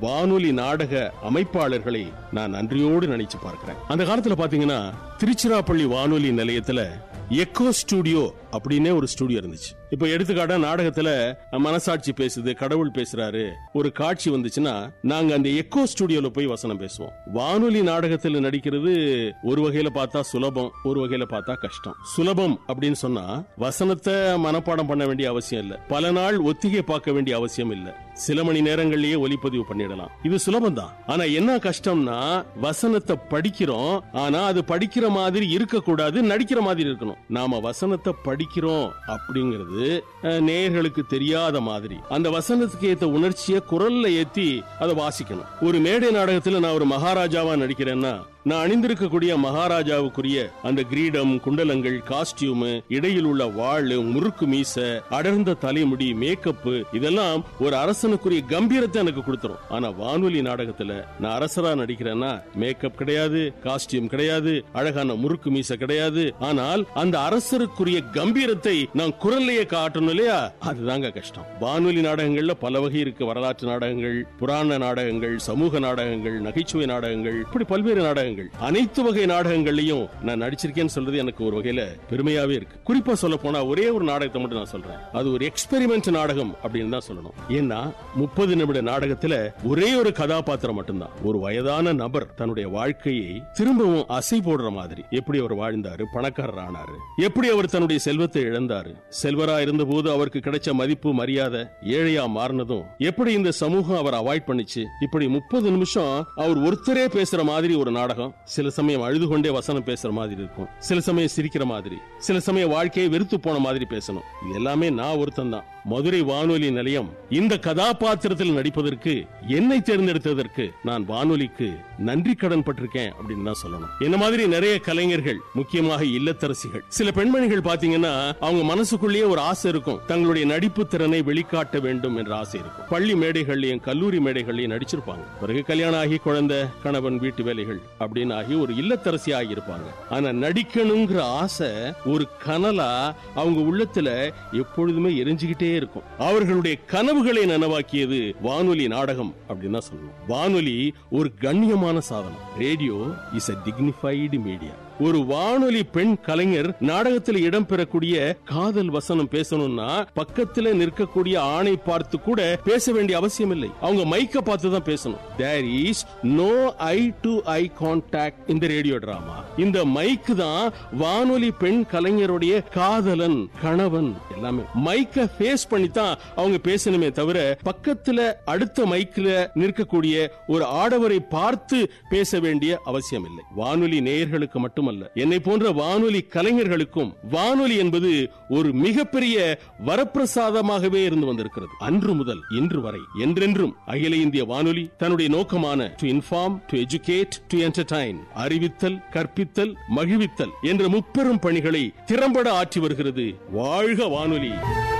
வானொலி நாடக அமைப்பாளர்களை நான் நன்றியோடு நினைச்சு பார்க்கிறேன் அந்த காலத்துல பாத்தீங்கன்னா திருச்சிராப்பள்ளி வானொலி நிலையத்துல எக்கோ ஸ்டுடியோ அப்படின்னே ஒரு ஸ்டுடியோ இருந்துச்சு இப்ப எடுத்துக்காட்டா நாடகத்துல மனசாட்சி பேசுது கடவுள் பேசுறாரு ஒரு காட்சி வந்துச்சுன்னா நாங்க அந்த எக்கோ ஸ்டுடியோல போய் வசனம் பேசுவோம் வானொலி நாடகத்துல நடிக்கிறது ஒரு வகையில பார்த்தா சுலபம் ஒரு வகையில பார்த்தா கஷ்டம் சுலபம் அப்படின்னு சொன்னா வசனத்தை மனப்பாடம் பண்ண வேண்டிய அவசியம் இல்ல பல நாள் ஒத்திகை பார்க்க வேண்டிய அவசியம் இல்ல சில மணி நேரங்கள்லயே ஒலிப்பதிவு பண்ணிடலாம் இது சுலபம் தான் ஆனா என்ன கஷ்டம்னா வசனத்தை படிக்கிறோம் ஆனா அது படிக்கிற மாதிரி இருக்கக்கூடாது நடிக்கிற மாதிரி இருக்கணும் நாம வசனத்தை படிக்கிறோம் அப்படிங்கிறது அஹ், நேயர்களுக்கு தெரியாத மாதிரி அந்த வசனத்துக்கு ஏத்த உணர்ச்சியை குரல்ல ஏத்தி அதை வாசிக்கணும் ஒரு மேடை நாடகத்துல நான் ஒரு மகாராஜாவா நடிக்கிறேன்னா நான் அணிந்திருக்கக்கூடிய மகாராஜாவுக்குரிய அந்த கிரீடம் குண்டலங்கள் காஸ்டியூம் இடையில் உள்ள வாள் முறுக்கு மீச அடர்ந்த தலைமுடி மேக்கப் இதெல்லாம் ஒரு அரசனுக்குரிய கம்பீரத்தை எனக்கு கொடுத்துரும் ஆனா வானொலி நாடகத்துல நான் அரசரா நடிக்கிறேன்னா மேக்கப் கிடையாது காஸ்டியூம் கிடையாது அழகான முறுக்கு மீச கிடையாது ஆனால் அந்த அரசருக்குரிய கம்பீரத்தை நான் குரல்லையே காட்டணும் இல்லையா அதுதாங்க கஷ்டம் வானொலி நாடகங்கள்ல பல வகை இருக்கு வரலாற்று நாடகங்கள் புராண நாடகங்கள் சமூக நாடகங்கள் நகைச்சுவை நாடகங்கள் இப்படி பல்வேறு நாடகங்கள் அனைத்து வகை நாடகங்கள்லயும் நான் நடிச்சிருக்கேன்னு சொல்றது எனக்கு ஒரு வகையில பெருமையாவே இருக்கு குறிப்பா சொல்ல போனா ஒரே ஒரு நாடகத்தை மட்டும் நான் சொல்றேன் அது ஒரு எக்ஸ்பெரிமெண்ட் நாடகம் அப்படின்னு தான் சொல்லணும் ஏன்னா முப்பது நிமிட நாடகத்துல ஒரே ஒரு கதாபாத்திரம் மட்டும்தான் ஒரு வயதான நபர் தன்னுடைய வாழ்க்கையை திரும்பவும் அசை போடுற மாதிரி எப்படி அவர் வாழ்ந்தாரு பணக்காரர் ஆனாரு எப்படி அவர் தன்னுடைய செல்வத்தை இழந்தாரு செல்வரா இருந்தபோது அவருக்கு கிடைச்ச மதிப்பு மரியாதை ஏழையா மாறினதும் எப்படி இந்த சமூகம் அவர் அவாய்ட் பண்ணிச்சு இப்படி முப்பது நிமிஷம் அவர் ஒருத்தரே பேசுற மாதிரி ஒரு நாடகம் சில சமயம் அழுது கொண்டே வசனம் பேசுற மாதிரி இருக்கும் சில சமயம் சிரிக்கிற மாதிரி சில சமயம் வாழ்க்கையை வெறுத்து போன மாதிரி பேசணும் இது எல்லாமே நான் ஒருத்தன் தான் மதுரை வானொலி நிலையம் இந்த கதாபாத்திரத்தில் நடிப்பதற்கு என்னை தேர்ந்தெடுத்ததற்கு நான் வானொலிக்கு நன்றி கடன் பட்டிருக்கேன் அப்படின்னு தான் சொல்லணும் என்ன மாதிரி நிறைய கலைஞர்கள் முக்கியமாக இல்லத்தரசிகள் சில பெண்மணிகள் பாத்தீங்கன்னா அவங்க மனசுக்குள்ளேயே ஒரு ஆசை இருக்கும் தங்களுடைய நடிப்பு திறனை வெளிக்காட்ட வேண்டும் என்ற ஆசை இருக்கும் பள்ளி மேடைகள்லயும் கல்லூரி மேடைகள்லயும் நடிச்சிருப்பாங்க பிறகு கல்யாணம் ஆகி குழந்தை கணவன் வீட்டு வேலைகள் அப்படின்னு ஆகி ஒரு இல்லத்தரசி ஆகி இருப்பாங்க ஆனா நடிக்கணுங்கிற ஆசை ஒரு கனலா அவங்க உள்ளத்துல எப்பொழுதுமே எரிஞ்சுக்கிட்டே இருக்கும் அவர்களுடைய கனவுகளை நனவாக்கியது வானொலி நாடகம் அப்படின்னு தான் சொல்லணும் வானொலி ஒரு கண்ணியமான சாதனம் radio is a dignified media ஒரு வானொலி பெண் கலைஞர் நாடகத்தில் இடம்பெறக்கூடிய காதல் வசனம் பேசணும்னா பக்கத்துல நிற்கக்கூடிய ஆணை பார்த்து கூட பேச வேண்டிய அவசியம் இல்லை அவங்க மைக்க பார்த்து தான் பேசணும் there is no eye to eye contact இந்த ரேடியோ டிராமா இந்த மைக் தான் வானொலி பெண் கலைஞருடைய காதலன் கணவன் எல்லாமே மைக்க ஃபேஸ் பண்ணி தான் அவங்க பேசணுமே தவிர பக்கத்துல அடுத்த மைக்ல நிற்கக்கூடிய ஒரு ஆடவரை பார்த்து பேச வேண்டிய அவசியம் இல்லை வானொலி நேயர்களுக்கு மட்டுமல்ல என்னை போன்ற வானொலி கலைஞர்களுக்கும் வானொலி என்பது ஒரு மிகப்பெரிய வரப்பிரசாதமாகவே இருந்து வந்திருக்கிறது அன்று முதல் இன்று வரை என்றென்றும் அகில இந்திய வானொலி தன்னுடைய நோக்கமான to inform to educate to entertain அறிவித்தல் கற்பித்தல் மகிழ்வித்தல் என்ற முப்பெரும் பணிகளை திறம்பட ஆற்றி வருகிறது வாழ்க வானொலி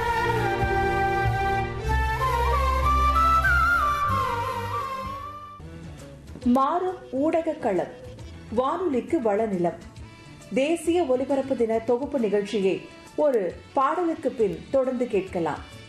மாறும் ஊடக களம் வானொலிக்கு வளநிலம் தேசிய ஒலிபரப்பு தின தொகுப்பு நிகழ்ச்சியை ஒரு பாடலுக்கு பின் தொடர்ந்து கேட்கலாம்